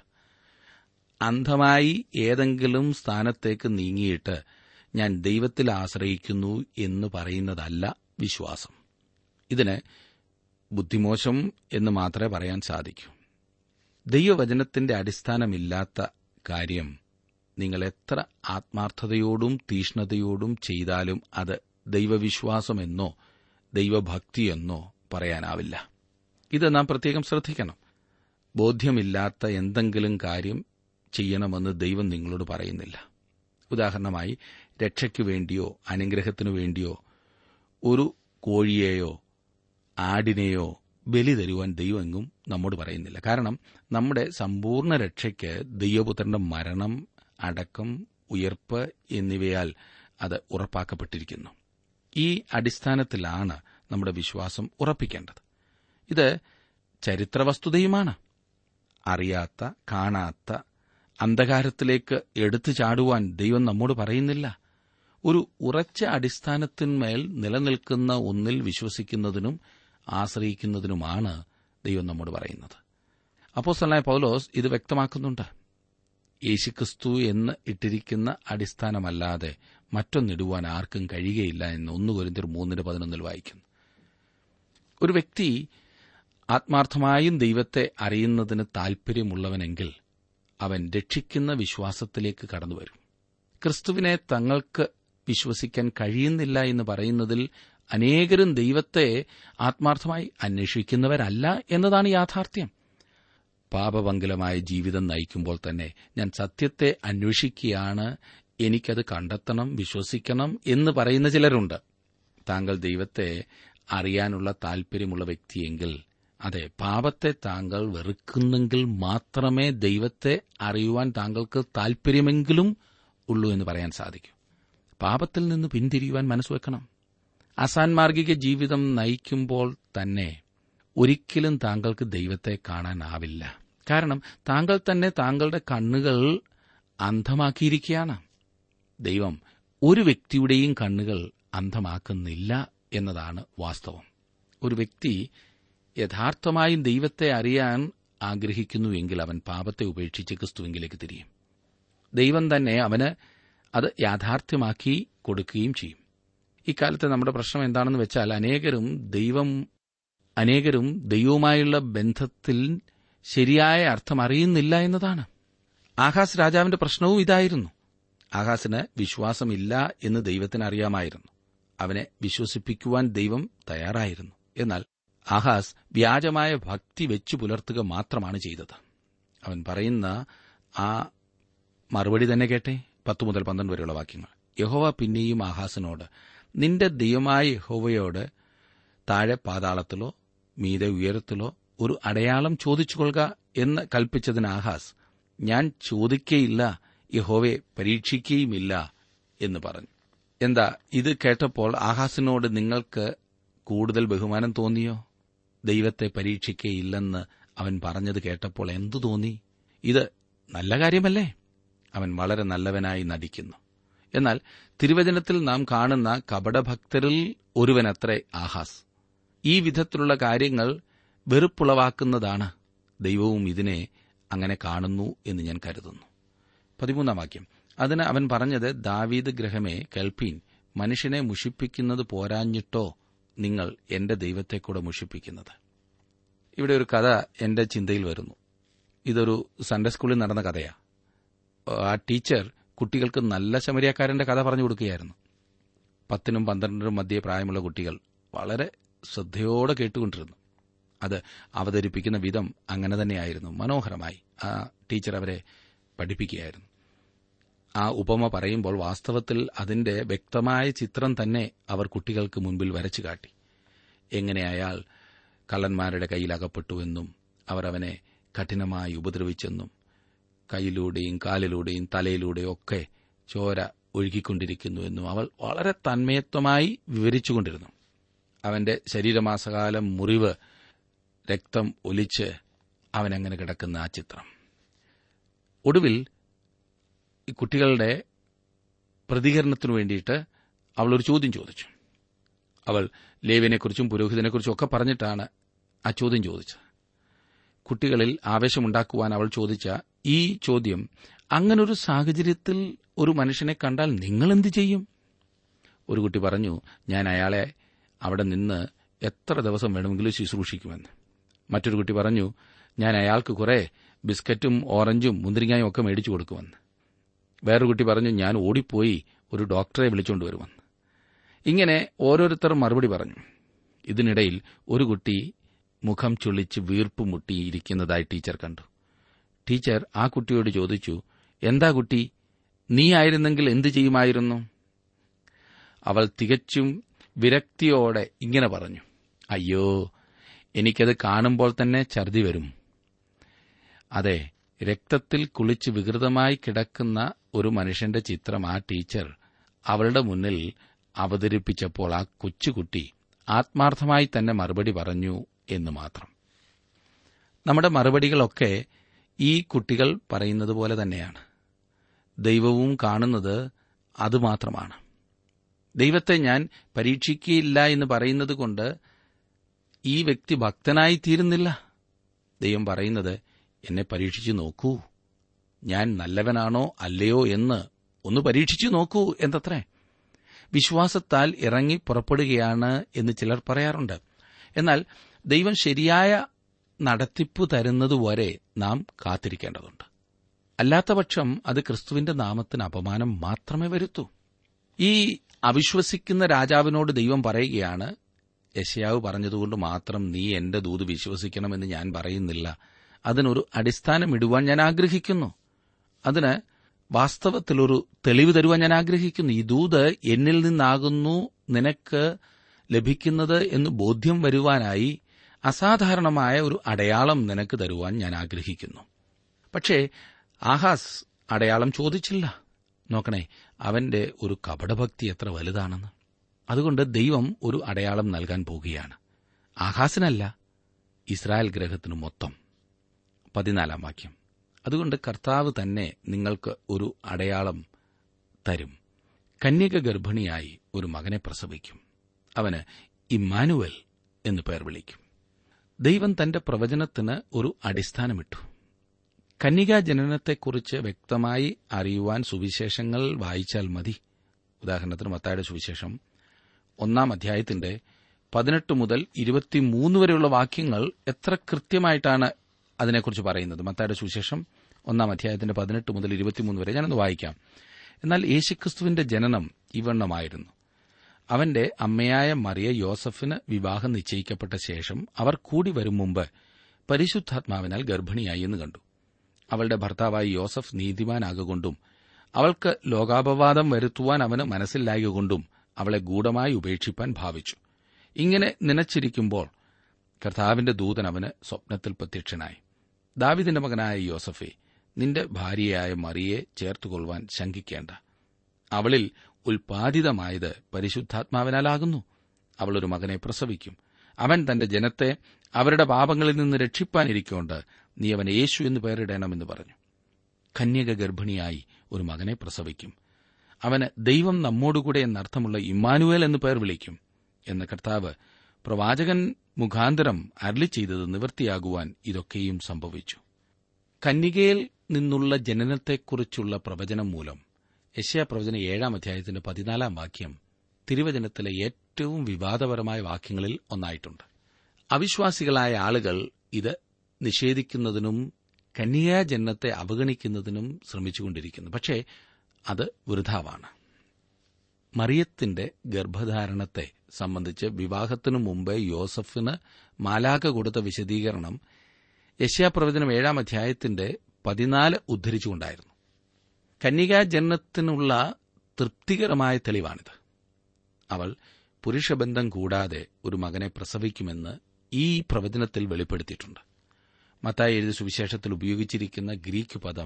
അന്ധമായി ഏതെങ്കിലും സ്ഥാനത്തേക്ക് നീങ്ങിയിട്ട് ഞാൻ ദൈവത്തിൽ ആശ്രയിക്കുന്നു എന്ന് പറയുന്നതല്ല വിശ്വാസം ഇതിന് ബുദ്ധിമോശം എന്ന് മാത്രമേ പറയാൻ സാധിക്കൂ ദൈവവചനത്തിന്റെ അടിസ്ഥാനമില്ലാത്ത കാര്യം നിങ്ങൾ എത്ര ആത്മാർത്ഥതയോടും തീഷ്ണതയോടും ചെയ്താലും അത് ദൈവവിശ്വാസമെന്നോ ദൈവഭക്തിയെന്നോ പറയാനാവില്ല ഇത് നാം പ്രത്യേകം ശ്രദ്ധിക്കണം ബോധ്യമില്ലാത്ത എന്തെങ്കിലും കാര്യം ചെയ്യണമെന്ന് ദൈവം നിങ്ങളോട് പറയുന്നില്ല ഉദാഹരണമായി രക്ഷയ്ക്കു വേണ്ടിയോ അനുഗ്രഹത്തിനു വേണ്ടിയോ ഒരു കോഴിയെയോ ആടിനെയോ ബലി തരുവാൻ ദൈവമെങ്ങും നമ്മോട് പറയുന്നില്ല കാരണം നമ്മുടെ സമ്പൂർണ്ണ രക്ഷയ്ക്ക് ദൈവപുത്രന്റെ മരണം അടക്കം ഉയർപ്പ് എന്നിവയാൽ അത് ഉറപ്പാക്കപ്പെട്ടിരിക്കുന്നു ഈ അടിസ്ഥാനത്തിലാണ് നമ്മുടെ വിശ്വാസം ഉറപ്പിക്കേണ്ടത് ഇത് ചരിത്രവസ്തുതയുമാണ് അറിയാത്ത കാണാത്ത അന്ധകാരത്തിലേക്ക് എടുത്തു ചാടുവാൻ ദൈവം നമ്മോട് പറയുന്നില്ല ഒരു ഉറച്ച അടിസ്ഥാനത്തിന്മേൽ നിലനിൽക്കുന്ന ഒന്നിൽ വിശ്വസിക്കുന്നതിനും ആശ്രയിക്കുന്നതിനുമാണ് ദൈവം നമ്മോട് പറയുന്നത് അപ്പോസ്തലനായ പൗലോസ് ഇത് വ്യക്തമാക്കുന്നുണ്ട് യേശുക്രിസ്തു എന്ന് ഇട്ടിരിക്കുന്ന അടിസ്ഥാനമല്ലാതെ മറ്റൊന്നിടുവാൻ ആർക്കും കഴിയുകയില്ല എന്ന് ഒന്ന് കുരിന്തിർ മൂന്നിന് പതിനൊന്നിൽ വായിക്കുന്നു ഒരു വ്യക്തി ആത്മാർത്ഥമായും ദൈവത്തെ അറിയുന്നതിന് താൽപര്യമുള്ളവനെങ്കിൽ അവൻ രക്ഷിക്കുന്ന വിശ്വാസത്തിലേക്ക് കടന്നുവരും ക്രിസ്തുവിനെ തങ്ങൾക്ക് വിശ്വസിക്കാൻ കഴിയുന്നില്ല എന്ന് പറയുന്നതിൽ അനേകരും ദൈവത്തെ ആത്മാർത്ഥമായി അന്വേഷിക്കുന്നവരല്ല എന്നതാണ് യാഥാർത്ഥ്യം പാപപങ്കിലമായ ജീവിതം നയിക്കുമ്പോൾ തന്നെ ഞാൻ സത്യത്തെ അന്വേഷിക്കുകയാണ് എനിക്കത് കണ്ടെത്തണം വിശ്വസിക്കണം എന്ന് പറയുന്ന ചിലരുണ്ട് താങ്കൾ ദൈവത്തെ അറിയാനുള്ള താൽപര്യമുള്ള വ്യക്തിയെങ്കിൽ അതെ പാപത്തെ താങ്കൾ വെറുക്കുന്നെങ്കിൽ മാത്രമേ ദൈവത്തെ അറിയുവാൻ താങ്കൾക്ക് താൽപര്യമെങ്കിലും ഉള്ളൂ എന്ന് പറയാൻ സാധിക്കൂ പാപത്തിൽ നിന്ന് പിന്തിരിയുവാൻ മനസ്സുവെക്കണം അസാൻമാർഗിക ജീവിതം നയിക്കുമ്പോൾ തന്നെ ഒരിക്കലും താങ്കൾക്ക് ദൈവത്തെ കാണാനാവില്ല കാരണം താങ്കൾ തന്നെ താങ്കളുടെ കണ്ണുകൾ അന്ധമാക്കിയിരിക്കുകയാണ് ദൈവം ഒരു വ്യക്തിയുടെയും കണ്ണുകൾ അന്ധമാക്കുന്നില്ല എന്നതാണ് വാസ്തവം ഒരു വ്യക്തി യഥാർത്ഥമായും ദൈവത്തെ അറിയാൻ ആഗ്രഹിക്കുന്നുവെങ്കിൽ അവൻ പാപത്തെ ഉപേക്ഷിച്ച് ക്രിസ്തുവെങ്കിലേക്ക് തിരിയും ദൈവം തന്നെ അവന് അത് യാഥാർത്ഥ്യമാക്കി കൊടുക്കുകയും ചെയ്യും ഇക്കാലത്തെ നമ്മുടെ പ്രശ്നം എന്താണെന്ന് വെച്ചാൽ അനേകരും ദൈവം അനേകരും ദൈവവുമായുള്ള ബന്ധത്തിൽ ശരിയായ അർത്ഥം അറിയുന്നില്ല എന്നതാണ് ആഹാസ് രാജാവിന്റെ പ്രശ്നവും ഇതായിരുന്നു ആഹാസിന് വിശ്വാസമില്ല എന്ന് ദൈവത്തിന് അറിയാമായിരുന്നു അവനെ വിശ്വസിപ്പിക്കുവാൻ ദൈവം തയ്യാറായിരുന്നു എന്നാൽ ആഹാസ് വ്യാജമായ ഭക്തി വെച്ചു പുലർത്തുക മാത്രമാണ് ചെയ്തത് അവൻ പറയുന്ന ആ മറുപടി തന്നെ കേട്ടെ പത്തു മുതൽ പന്ത്രണ്ട് വരെയുള്ള വാക്യങ്ങൾ യഹോവ പിന്നെയും ആഹാസിനോട് നിന്റെ ദൈവമായ യഹോവയോട് താഴെ പാതാളത്തിലോ മീതെ ഉയരത്തിലോ ഒരു അടയാളം ചോദിച്ചുകൊള്ളുക എന്ന് കൽപ്പിച്ചതിന് ആഹാസ് ഞാൻ ചോദിക്കയില്ല യഹോവയെ പരീക്ഷിക്കുകയുമില്ല എന്ന് പറഞ്ഞു എന്താ ഇത് കേട്ടപ്പോൾ ആഹാസിനോട് നിങ്ങൾക്ക് കൂടുതൽ ബഹുമാനം തോന്നിയോ ദൈവത്തെ പരീക്ഷിക്കയില്ലെന്ന് അവൻ പറഞ്ഞത് കേട്ടപ്പോൾ എന്തു തോന്നി ഇത് നല്ല കാര്യമല്ലേ അവൻ വളരെ നല്ലവനായി നടിക്കുന്നു എന്നാൽ തിരുവചനത്തിൽ നാം കാണുന്ന കപടഭക്തരിൽ ഒരുവനത്രേ ആഹാസ് ഈ വിധത്തിലുള്ള കാര്യങ്ങൾ വെറുപ്പുളവാക്കുന്നതാണ് ദൈവവും ഇതിനെ അങ്ങനെ കാണുന്നു എന്ന് ഞാൻ കരുതുന്നു പതിമൂന്നാം വാക്യം അതിന് അവൻ പറഞ്ഞത് ദാവീദ് ഗ്രഹമേ കേൾപ്പീൻ മനുഷ്യനെ മുഷിപ്പിക്കുന്നത് പോരാഞ്ഞിട്ടോ നിങ്ങൾ എന്റെ ദൈവത്തെ കൂടെ മുഷിപ്പിക്കുന്നത് ഇവിടെ ഒരു കഥ എന്റെ ചിന്തയിൽ വരുന്നു ഇതൊരു സൺഡേ സ്കൂളിൽ നടന്ന കഥയാ ആ ടീച്ചർ കുട്ടികൾക്ക് നല്ല ശമരിയാക്കാരന്റെ കഥ പറഞ്ഞു കൊടുക്കുകയായിരുന്നു പത്തിനും പന്ത്രണ്ടിനും മധ്യേ പ്രായമുള്ള കുട്ടികൾ വളരെ ശ്രദ്ധയോടെ കേട്ടുകൊണ്ടിരുന്നു അത് അവതരിപ്പിക്കുന്ന വിധം അങ്ങനെ തന്നെയായിരുന്നു മനോഹരമായി ആ ടീച്ചർ അവരെ പഠിപ്പിക്കുകയായിരുന്നു ആ ഉപമ പറയുമ്പോൾ വാസ്തവത്തിൽ അതിന്റെ വ്യക്തമായ ചിത്രം തന്നെ അവർ കുട്ടികൾക്ക് മുൻപിൽ വരച്ചു കാട്ടി എങ്ങനെ അയാൾ കള്ളന്മാരുടെ കയ്യിൽ അകപ്പെട്ടുവെന്നും അവർ അവനെ കഠിനമായി ഉപദ്രവിച്ചെന്നും കൈയിലൂടെയും കാലിലൂടെയും തലയിലൂടെയും ഒക്കെ ചോര ഒഴുകിക്കൊണ്ടിരിക്കുന്നുവെന്നും അവൾ വളരെ തന്മയത്വമായി വിവരിച്ചുകൊണ്ടിരുന്നു അവന്റെ ശരീരമാസകാലം മുറിവ് രക്തം ഒലിച്ച് അവനങ്ങനെ കിടക്കുന്ന ആ ചിത്രം ഒടുവിൽ ഈ കുട്ടികളുടെ പ്രതികരണത്തിനു വേണ്ടിയിട്ട് അവൾ ഒരു ചോദ്യം ചോദിച്ചു അവൾ ലേവിനെക്കുറിച്ചും പുരോഹിതനെക്കുറിച്ചും ഒക്കെ പറഞ്ഞിട്ടാണ് ആ ചോദ്യം ചോദിച്ചത് കുട്ടികളിൽ ആവേശമുണ്ടാക്കുവാൻ അവൾ ചോദിച്ച ഈ ചോദ്യം അങ്ങനൊരു സാഹചര്യത്തിൽ ഒരു മനുഷ്യനെ കണ്ടാൽ നിങ്ങൾ എന്ത് ചെയ്യും ഒരു കുട്ടി പറഞ്ഞു ഞാൻ അയാളെ അവിടെ നിന്ന് എത്ര ദിവസം വേണമെങ്കിലും ശുശ്രൂഷിക്കുമെന്ന് മറ്റൊരു കുട്ടി പറഞ്ഞു ഞാൻ അയാൾക്ക് കുറെ ബിസ്ക്കറ്റും ഓറഞ്ചും മുന്തിരിങ്ങായും ഒക്കെ മേടിച്ചു കൊടുക്കുമെന്ന് വേറൊരു കുട്ടി പറഞ്ഞു ഞാൻ ഓടിപ്പോയി ഒരു ഡോക്ടറെ വിളിച്ചുകൊണ്ട് വരുമെന്ന് ഇങ്ങനെ ഓരോരുത്തർ മറുപടി പറഞ്ഞു ഇതിനിടയിൽ ഒരു കുട്ടി മുഖം ചുളിച്ച് വീർപ്പ് മുട്ടിയിരിക്കുന്നതായി ടീച്ചർ കണ്ടു ടീച്ചർ ആ കുട്ടിയോട് ചോദിച്ചു എന്താ കുട്ടി നീ ആയിരുന്നെങ്കിൽ എന്തു ചെയ്യുമായിരുന്നു അവൾ തികച്ചും വിരക്തിയോടെ ഇങ്ങനെ പറഞ്ഞു അയ്യോ എനിക്കത് കാണുമ്പോൾ തന്നെ ഛർദി വരും അതെ രക്തത്തിൽ കുളിച്ച് വികൃതമായി കിടക്കുന്ന ഒരു മനുഷ്യന്റെ ചിത്രം ആ ടീച്ചർ അവളുടെ മുന്നിൽ അവതരിപ്പിച്ചപ്പോൾ ആ കൊച്ചുകുട്ടി ആത്മാർത്ഥമായി തന്നെ മറുപടി പറഞ്ഞു എന്ന് മാത്രം നമ്മുടെ മറുപടികളൊക്കെ ഈ കുട്ടികൾ പറയുന്നത് പോലെ തന്നെയാണ് ദൈവവും കാണുന്നത് അതുമാത്രമാണ് ദൈവത്തെ ഞാൻ പരീക്ഷിക്കുകയില്ല എന്ന് പറയുന്നത് കൊണ്ട് ഈ വ്യക്തി ഭക്തനായി തീരുന്നില്ല ദൈവം പറയുന്നത് എന്നെ പരീക്ഷിച്ചു നോക്കൂ ഞാൻ നല്ലവനാണോ അല്ലയോ എന്ന് ഒന്ന് പരീക്ഷിച്ചു നോക്കൂ എന്നത്രേ വിശ്വാസത്താൽ ഇറങ്ങി പുറപ്പെടുകയാണ് എന്ന് ചിലർ പറയാറുണ്ട് എന്നാൽ ദൈവം ശരിയായ നടത്തിപ്പ് തരുന്നതുവരെ നാം കാത്തിരിക്കേണ്ടതുണ്ട് അല്ലാത്തപക്ഷം അത് ക്രിസ്തുവിന്റെ നാമത്തിന് അപമാനം മാത്രമേ വരുത്തൂ ഈ അവിശ്വസിക്കുന്ന രാജാവിനോട് ദൈവം പറയുകയാണ് യശയാവ് പറഞ്ഞതുകൊണ്ട് മാത്രം നീ എന്റെ ദൂത് വിശ്വസിക്കണമെന്ന് ഞാൻ പറയുന്നില്ല അതിനൊരു അടിസ്ഥാനമിടുവാൻ ഞാൻ ആഗ്രഹിക്കുന്നു അതിന് വാസ്തവത്തിലൊരു തെളിവ് തരുവാൻ ഞാൻ ആഗ്രഹിക്കുന്നു ഈ ദൂത് എന്നിൽ നിന്നാകുന്നു നിനക്ക് ലഭിക്കുന്നത് എന്ന് ബോധ്യം വരുവാനായി അസാധാരണമായ ഒരു അടയാളം നിനക്ക് തരുവാൻ ഞാൻ ആഗ്രഹിക്കുന്നു പക്ഷേ ആഹാസ് അടയാളം ചോദിച്ചില്ല നോക്കണേ അവന്റെ ഒരു കപടഭക്തി എത്ര വലുതാണെന്ന് അതുകൊണ്ട് ദൈവം ഒരു അടയാളം നൽകാൻ പോകുകയാണ് ആഹാസിനല്ല ഇസ്രായേൽ ഗ്രഹത്തിനു മൊത്തം പതിനാലാം വാക്യം അതുകൊണ്ട് കർത്താവ് തന്നെ നിങ്ങൾക്ക് ഒരു അടയാളം തരും കന്യക ഗർഭിണിയായി ഒരു മകനെ പ്രസവിക്കും അവന് ഇമ്മാനുവൽ എന്ന് പേർ വിളിക്കും ദൈവം തന്റെ പ്രവചനത്തിന് ഒരു അടിസ്ഥാനമിട്ടു കന്യകാ ജനനത്തെക്കുറിച്ച് വ്യക്തമായി അറിയുവാൻ സുവിശേഷങ്ങൾ വായിച്ചാൽ മതി ഉദാഹരണത്തിന് മത്തായുടെ സുവിശേഷം ഒന്നാം അധ്യായത്തിന്റെ പതിനെട്ട് മുതൽ ഇരുപത്തിമൂന്ന് വരെയുള്ള വാക്യങ്ങൾ എത്ര കൃത്യമായിട്ടാണ് അതിനെക്കുറിച്ച് പറയുന്നത് മത്തായുടെ സുവിശേഷം ഒന്നാം അധ്യായത്തിന്റെ പതിനെട്ട് മുതൽ ഇരുപത്തിമൂന്ന് വരെ ഞാനൊന്ന് വായിക്കാം എന്നാൽ യേശുക്രിസ്തുവിന്റെ ജനനം ഇവണ്ണമായിരുന്നു അവന്റെ അമ്മയായ മറിയ യോസഫിന് വിവാഹം നിശ്ചയിക്കപ്പെട്ട ശേഷം അവർ കൂടി വരും മുമ്പ് പരിശുദ്ധാത്മാവിനാൽ ഗർഭിണിയായി എന്ന് കണ്ടു അവളുടെ ഭർത്താവായ യോസഫ് നീതിമാനാകൊണ്ടും അവൾക്ക് ലോകാപവാദം വരുത്തുവാൻ അവന് മനസ്സിലായകൊണ്ടും അവളെ ഗൂഢമായി ഉപേക്ഷിപ്പാൻ ഭാവിച്ചു ഇങ്ങനെ നനച്ചിരിക്കുമ്പോൾ കർത്താവിന്റെ ദൂതൻ അവന് സ്വപ്നത്തിൽ പ്രത്യക്ഷനായി ദാവിദിന്റെ മകനായ യോസഫെ നിന്റെ ഭാര്യയായ മറിയെ ചേർത്തുകൊള്ളുവാൻ ശങ്കിക്കേണ്ട അവളിൽ ഉൽപാദിതമായത് പരിശുദ്ധാത്മാവിനാലാകുന്നു അവൾ ഒരു മകനെ പ്രസവിക്കും അവൻ തന്റെ ജനത്തെ അവരുടെ പാപങ്ങളിൽ നിന്ന് രക്ഷിപ്പാനിരിക്കൊണ്ട് നീ അവൻ യേശു എന്ന് പേരിടണമെന്ന് പറഞ്ഞു കന്യക ഗർഭിണിയായി ഒരു മകനെ പ്രസവിക്കും അവന് ദൈവം നമ്മോടുകൂടെ എന്നർത്ഥമുള്ള ഇമ്മാനുവേൽ എന്ന് പേർ വിളിക്കും എന്ന കർത്താവ് പ്രവാചകൻ മുഖാന്തരം അരളി ചെയ്തത് നിവൃത്തിയാകുവാൻ ഇതൊക്കെയും സംഭവിച്ചു കന്യകയിൽ നിന്നുള്ള ജനനത്തെക്കുറിച്ചുള്ള പ്രവചനം മൂലം യശ്യാ പ്രവചന ഏഴാം അധ്യായത്തിന്റെ പതിനാലാം വാക്യം തിരുവചനത്തിലെ ഏറ്റവും വിവാദപരമായ വാക്യങ്ങളിൽ ഒന്നായിട്ടുണ്ട് അവിശ്വാസികളായ ആളുകൾ ഇത് നിഷേധിക്കുന്നതിനും കന്യാജന്മത്തെ അവഗണിക്കുന്നതിനും ശ്രമിച്ചുകൊണ്ടിരിക്കുന്നു പക്ഷേ അത് വൃഥാവാണ് മറിയത്തിന്റെ ഗർഭധാരണത്തെ സംബന്ധിച്ച് വിവാഹത്തിനു മുമ്പ് യോസഫിന് മാലാക കൊടുത്ത വിശദീകരണം യശ്യാപ്രവചനം ഏഴാം അധ്യായത്തിന്റെ പതിനാല് ഉദ്ധരിച്ചുകൊണ്ടായിരുന്നു കന്യകാജന്മത്തിനുള്ള തൃപ്തികരമായ തെളിവാണിത് അവൾ പുരുഷബന്ധം കൂടാതെ ഒരു മകനെ പ്രസവിക്കുമെന്ന് ഈ പ്രവചനത്തിൽ വെളിപ്പെടുത്തിയിട്ടുണ്ട് മത്തായി എഴുതിയ സുവിശേഷത്തിൽ ഉപയോഗിച്ചിരിക്കുന്ന ഗ്രീക്ക് പദം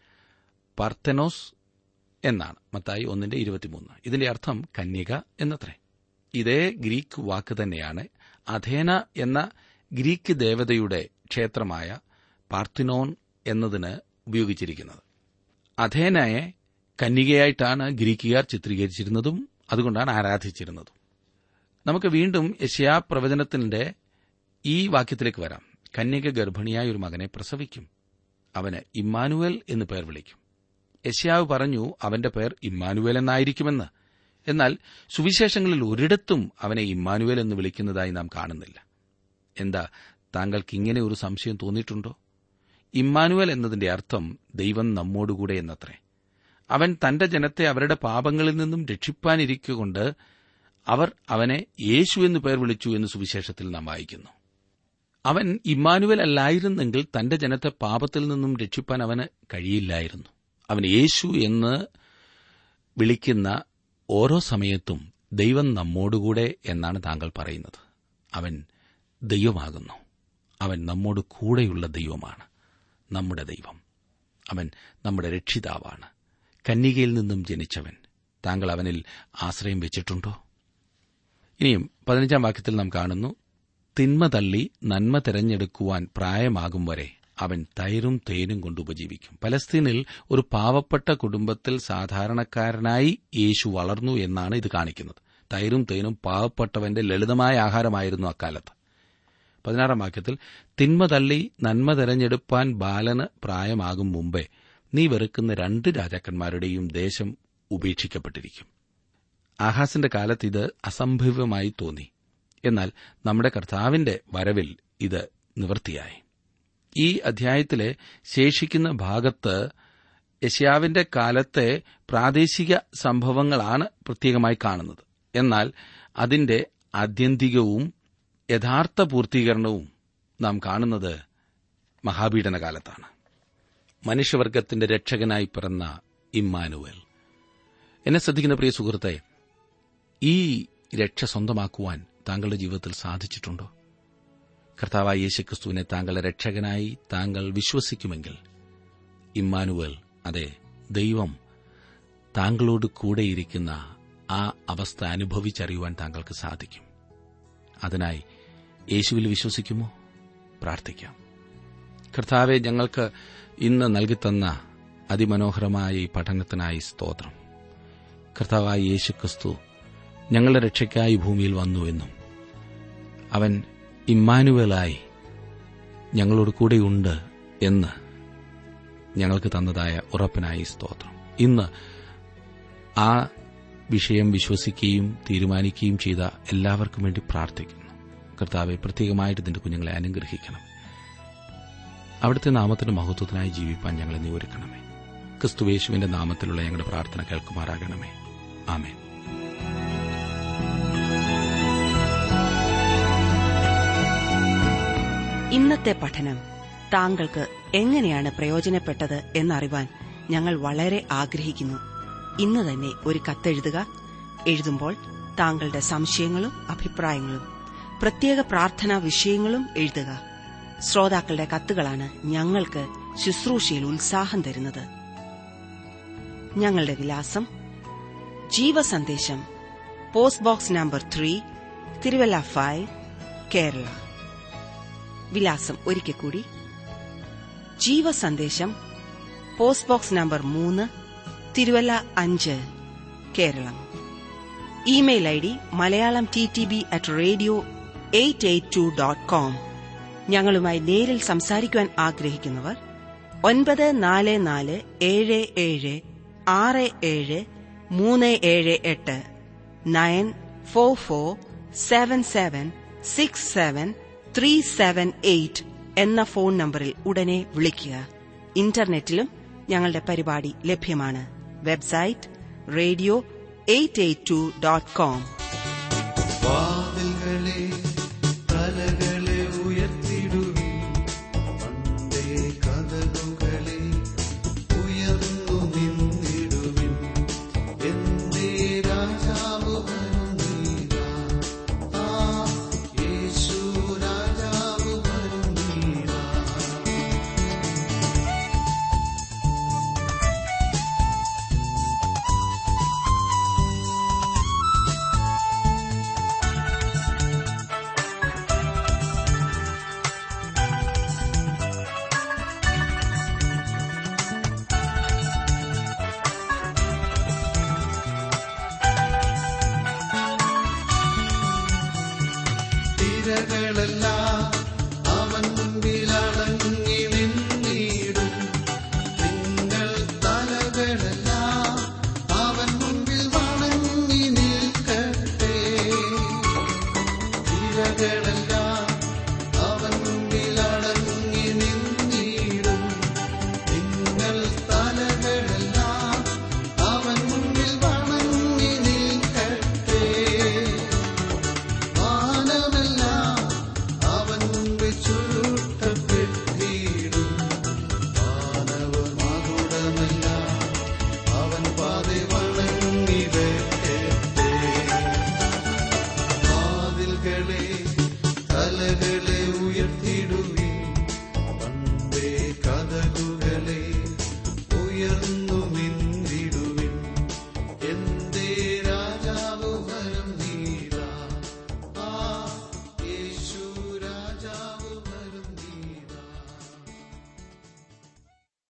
പർത്തനോസ് എന്നാണ് മത്തായി ഒന്നിന്റെ ഇരുപത്തിമൂന്ന് ഇതിന്റെ അർത്ഥം കന്യക എന്നത്രേ ഇതേ ഗ്രീക്ക് വാക്ക് തന്നെയാണ് അഥേന എന്ന ഗ്രീക്ക് ദേവതയുടെ ക്ഷേത്രമായ പാർത്തിനോൺ എന്നതിന് ഉപയോഗിച്ചിരിക്കുന്നത് അഥേനയെ കന്യകയായിട്ടാണ് ഗ്രീക്കുകാർ ചിത്രീകരിച്ചിരുന്നതും അതുകൊണ്ടാണ് ആരാധിച്ചിരുന്നതും നമുക്ക് വീണ്ടും യശയാ പ്രവചനത്തിന്റെ ഈ വാക്യത്തിലേക്ക് വരാം കന്യക ഗർഭിണിയായ ഒരു മകനെ പ്രസവിക്കും അവന് ഇമ്മാനുവൽ എന്ന് പേർ വിളിക്കും യശ്യാവ് പറഞ്ഞു അവന്റെ പേർ ഇമ്മാനുവേൽ എന്നായിരിക്കുമെന്ന് എന്നാൽ സുവിശേഷങ്ങളിൽ ഒരിടത്തും അവനെ ഇമ്മാനുവേൽ എന്ന് വിളിക്കുന്നതായി നാം കാണുന്നില്ല എന്താ താങ്കൾക്ക് ഇങ്ങനെ ഒരു സംശയം തോന്നിയിട്ടുണ്ടോ ഇമ്മാനുവൽ എന്നതിന്റെ അർത്ഥം ദൈവം നമ്മോടുകൂടെ എന്നത്രേ അവൻ തന്റെ ജനത്തെ അവരുടെ പാപങ്ങളിൽ നിന്നും രക്ഷിപ്പാനിരിക്കൊണ്ട് അവർ അവനെ യേശു എന്ന് പേർ വിളിച്ചു എന്ന് സുവിശേഷത്തിൽ നാം വായിക്കുന്നു അവൻ ഇമ്മാനുവൽ അല്ലായിരുന്നെങ്കിൽ തന്റെ ജനത്തെ പാപത്തിൽ നിന്നും രക്ഷിപ്പാൻ അവന് കഴിയില്ലായിരുന്നു അവൻ യേശു എന്ന് വിളിക്കുന്ന ഓരോ സമയത്തും ദൈവം നമ്മോടുകൂടെ എന്നാണ് താങ്കൾ പറയുന്നത് അവൻ ദൈവമാകുന്നു അവൻ നമ്മോട് കൂടെയുള്ള ദൈവമാണ് നമ്മുടെ ദൈവം അവൻ നമ്മുടെ രക്ഷിതാവാണ് കന്യകയിൽ നിന്നും ജനിച്ചവൻ താങ്കൾ അവനിൽ ആശ്രയം വെച്ചിട്ടുണ്ടോ ഇനിയും പതിനഞ്ചാം വാക്യത്തിൽ നാം കാണുന്നു തിന്മ തള്ളി നന്മ തെരഞ്ഞെടുക്കുവാൻ പ്രായമാകും വരെ അവൻ തൈരും തേനും കൊണ്ട് ഉപജീവിക്കും പലസ്തീനിൽ ഒരു പാവപ്പെട്ട കുടുംബത്തിൽ സാധാരണക്കാരനായി യേശു വളർന്നു എന്നാണ് ഇത് കാണിക്കുന്നത് തൈരും തേനും പാവപ്പെട്ടവന്റെ ലളിതമായ ആഹാരമായിരുന്നു അക്കാലത്ത് പതിനാറാം വാക്യത്തിൽ തിന്മ തള്ളി നന്മ തെരഞ്ഞെടുപ്പാൻ ബാലന് പ്രായമാകും മുമ്പേ നീ വെറുക്കുന്ന രണ്ട് രാജാക്കന്മാരുടെയും ദേശം ഉപേക്ഷിക്കപ്പെട്ടിരിക്കും ആഹാസിന്റെ കാലത്ത് ഇത് അസംഭവ്യമായി തോന്നി എന്നാൽ നമ്മുടെ കർത്താവിന്റെ വരവിൽ ഇത് നിവൃത്തിയായി ഈ അധ്യായത്തിലെ ശേഷിക്കുന്ന ഭാഗത്ത് യശ്യാവിന്റെ കാലത്തെ പ്രാദേശിക സംഭവങ്ങളാണ് പ്രത്യേകമായി കാണുന്നത് എന്നാൽ അതിന്റെ ആത്യന്തികവും യഥാർത്ഥ പൂർത്തീകരണവും നാം കാണുന്നത് മഹാപീഡന കാലത്താണ് മനുഷ്യവർഗത്തിന്റെ രക്ഷകനായി പിറന്ന ഇമ്മാനുവൽ എന്നെ ശ്രദ്ധിക്കുന്ന പ്രിയ സുഹൃത്തെ ഈ രക്ഷ സ്വന്തമാക്കുവാൻ താങ്കളുടെ ജീവിതത്തിൽ സാധിച്ചിട്ടുണ്ടോ കർത്താവായ യേശുക്രിസ്തുവിനെ താങ്കളുടെ രക്ഷകനായി താങ്കൾ വിശ്വസിക്കുമെങ്കിൽ ഇമ്മാനുവൽ അതെ ദൈവം താങ്കളോട് കൂടെയിരിക്കുന്ന ആ അവസ്ഥ അനുഭവിച്ചറിയുവാൻ താങ്കൾക്ക് സാധിക്കും അതിനായി യേശുവിൽ വിശ്വസിക്കുമോ പ്രാർത്ഥിക്കാം കർത്താവെ ഞങ്ങൾക്ക് ഇന്ന് നൽകിത്തന്ന അതിമനോഹരമായ ഈ പഠനത്തിനായി സ്തോത്രം കർത്താവായ യേശുക്രിസ്തു ഞങ്ങളുടെ രക്ഷയ്ക്കായി ഭൂമിയിൽ വന്നുവെന്നും അവൻ ഇമ്മാനുവലായി ഞങ്ങളോട് കൂടെയുണ്ട് എന്ന് ഞങ്ങൾക്ക് തന്നതായ ഉറപ്പിനായി സ്തോത്രം ഇന്ന് ആ വിഷയം വിശ്വസിക്കുകയും തീരുമാനിക്കുകയും ചെയ്ത എല്ലാവർക്കും വേണ്ടി പ്രാർത്ഥിക്കുന്നു കർത്താവെ പ്രത്യേകമായിട്ട് ഇതിന്റെ കുഞ്ഞുങ്ങളെ അനുഗ്രഹിക്കണം അവിടുത്തെ നാമത്തിന്റെ മഹത്വത്തിനായി ജീവിപ്പാൻ ഞങ്ങളെ നീ ഒരുക്കണമേ ക്രിസ്തുവേശുവിന്റെ നാമത്തിലുള്ള ഞങ്ങളുടെ പ്രാർത്ഥന കേൾക്കുമാറാകണമേ ആമേൻ ഇന്നത്തെ പഠനം താങ്കൾക്ക് എങ്ങനെയാണ് പ്രയോജനപ്പെട്ടത് എന്നറിവാൻ ഞങ്ങൾ വളരെ ആഗ്രഹിക്കുന്നു ഇന്ന് തന്നെ ഒരു കത്തെഴുതുക എഴുതുമ്പോൾ താങ്കളുടെ സംശയങ്ങളും അഭിപ്രായങ്ങളും പ്രത്യേക പ്രാർത്ഥനാ വിഷയങ്ങളും എഴുതുക ശ്രോതാക്കളുടെ കത്തുകളാണ് ഞങ്ങൾക്ക് ശുശ്രൂഷയിൽ ഉത്സാഹം തരുന്നത് ഞങ്ങളുടെ വിലാസം ജീവസന്ദേശം post box number three Thiruvalla five Kerala വിലാസം ഒരിക്കൽ കൂടി ജീവസന്ദേശം പോസ്റ്റ് ബോക്സ് നമ്പർ മൂന്ന് തിരുവല്ല അഞ്ച് Keralam email I D Malayalam T T B at radio eight eight two dot com ഞങ്ങളുമായി നേരിൽ സംസാരിക്കുവാൻ ആഗ്രഹിക്കുന്നവർ ഒൻപത് നാല് നാല് ഏഴ് ഏഴ് ആറ് ഏഴ് മൂന്ന് ഏഴ് എട്ട് nine four four seven seven six seven three seven eight എന്ന ഫോൺ നമ്പറിൽ ഉടനെ വിളിക്കുക ഇന്റർനെറ്റിലും ഞങ്ങളുടെ പരിപാടി ലഭ്യമാണ് website radio eight eight two dot com